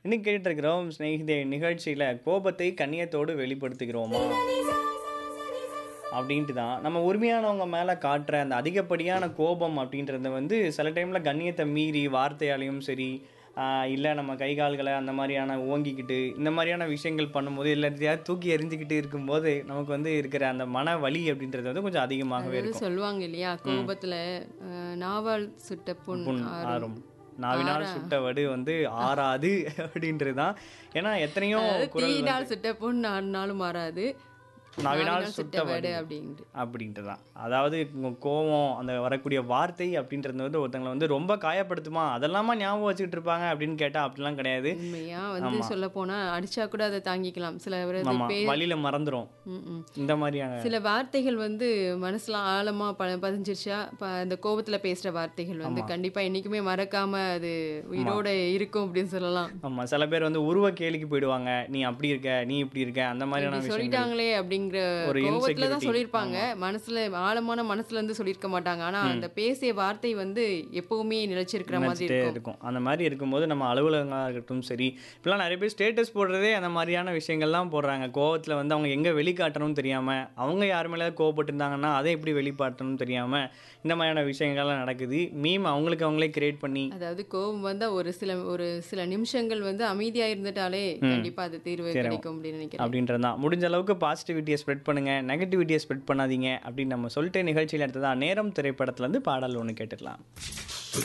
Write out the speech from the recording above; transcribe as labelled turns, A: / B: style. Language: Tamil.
A: இன்னைக்கு கேட்டுட்டு இருக்கிறோம் ஸ்நேகிதே நிகழ்ச்சியில் கோபத்தை கண்ணியத்தோடு வெளிப்படுத்துகிறோமா அப்படின்ட்டு தான் நம்ம உரிமையானவங்க மேலே காட்டுற அந்த அதிகப்படியான கோபம் அப்படின்றத வந்து சில டைமில் கண்ணியத்தை மீறி வார்த்தையாலையும் சரி இல்லை நம்ம கை கால்களை அந்த மாதிரியான ஓங்கிக்கிட்டு இந்த மாதிரியான விஷயங்கள் பண்ணும்போது இல்லை எதையாவது தூக்கி எறிஞ்சிக்கிட்டு இருக்கும்போது நமக்கு வந்து இருக்கிற அந்த மன வலி அப்படின்றது வந்து கொஞ்சம் அதிகமாகவே
B: அதாவது
A: இருக்கும்
B: சொல்லுவாங்க இல்லையா கோபத்துல அஹ், நாவால் சுட்ட புண்
A: புண்
B: ஆறும்.
A: ஆறும் நாவினால் சுட்ட வடு வந்து ஆறாது அப்படின்றது தான் ஏன்னா எத்தனையோ
B: அதாவது
A: குரல்
B: தீயினால் சுட்ட புண் ஆறுனாலும் மாறாது
A: நாவினால்
B: நாவினால்
A: சுட்ட
B: சுட்ட
A: வடு
B: வடு அப்படின்ட்டு
A: அப்படின்ட்டு தான் அதாவது உங்க கோவம் அந்த வரக்கூடிய வார்த்தை அப்படின்றது வந்து ஒருத்தங்களை வந்து ரொம்ப காயப்படுத்துமா அதெல்லாமா ஞாபகம் வச்சுக்கிட்டு இருப்பாங்க அப்படின்னு கேட்டா அப்படிலாம் கிடையாது
B: உண்மையா வந்து சொல்ல போனா அடிச்சா கூட அதை தாங்கிக்கலாம் சில பேர் அது
A: ஆமா
B: பே
A: வழியில மறந்துரும்
B: ம், ம்.
A: இந்த மாதிரியான
B: சில வார்த்தைகள் வந்து மனசுல ஆழமா ப பதிஞ்சிருச்சா ப- அந்த கோபத்துல பேசுற வார்த்தைகள் வந்து கண்டிப்பா என்னைக்குமே மறக்காம அது உயிரோட இருக்கும் அப்படின்னு சொல்லலாம்
A: ஆமா சில பேர் வந்து உருவ கேலிக்கு போயிடுவாங்க நீ அப்படி இருக்க நீ இப்படி இருக்க அந்த மாதிரியான
B: இப்படி
A: விஷயங்கள்
B: சொல்லிட்டாங்களே அப்படிங்கிற
A: ஒரு
B: கோபத்துல தான்
A: insecurity.
B: சொல்லியிருப்பாங்க மனசுல ஆழமான மனசுல இருந்து சொல்லியிருக்க மாட்டாங்க ஆனா அந்த பேசிய வார்த்தை வந்து எப்பவுமே நிலைச்சிருக்கிற மாதிரி
A: நினைச்சிட்டே
B: இருக்கும்
A: இருக்கும் அந்த மாதிரி இருக்கும்போது நம்ம அலுவலகங்களாக இருக்கட்டும் சரி இப்பெல்லாம் நிறைய பேர் ஸ்டேட்டஸ் போடுறதே அந்த மாதிரியான விஷயங்கள்லாம் போடுறாங்க கோவத்தில் வந்து அவங்க எங்கே வெளிக்காட்டணும்னு தெரியாமல் அவங்க யார் மேலே கோவப்பட்டிருந்தாங்கன்னா அதை எப்படி வெளிப்பாட்டணும்னு தெரியாமல் இந்த மாதிரியான விஷயங்கள்லாம் நடக்குது மீம் அவங்களுக்கு அவங்களே கிரியேட் பண்ணி
B: அதாவது கோபம் வந்தா ஒரு சில ஒரு சில நிமிஷங்கள் வந்து அமைதியா இருந்துட்டாலே கண்டிப்பா அது தீர்வு கிடைக்கும் அப்படின்னு நினைக்கிறேன்
A: அப்படின்றது தான் முடிஞ்ச அளவுக்கு பாசிட்டிவிட்டியை ஸ்ப்ரெட் பண்ணுங்கள் நெகட்டிவிட்டியை ஸ்ப்ரெட் பண்ணாதீங்க அப்படின்னு நம்ம சொல்லிட்டு நிகழ்ச்சியில் எடுத்ததா நேரம் திரைப்படத்துலேருந்து பாடல் ஒன்று கேட்டுக்கலாம்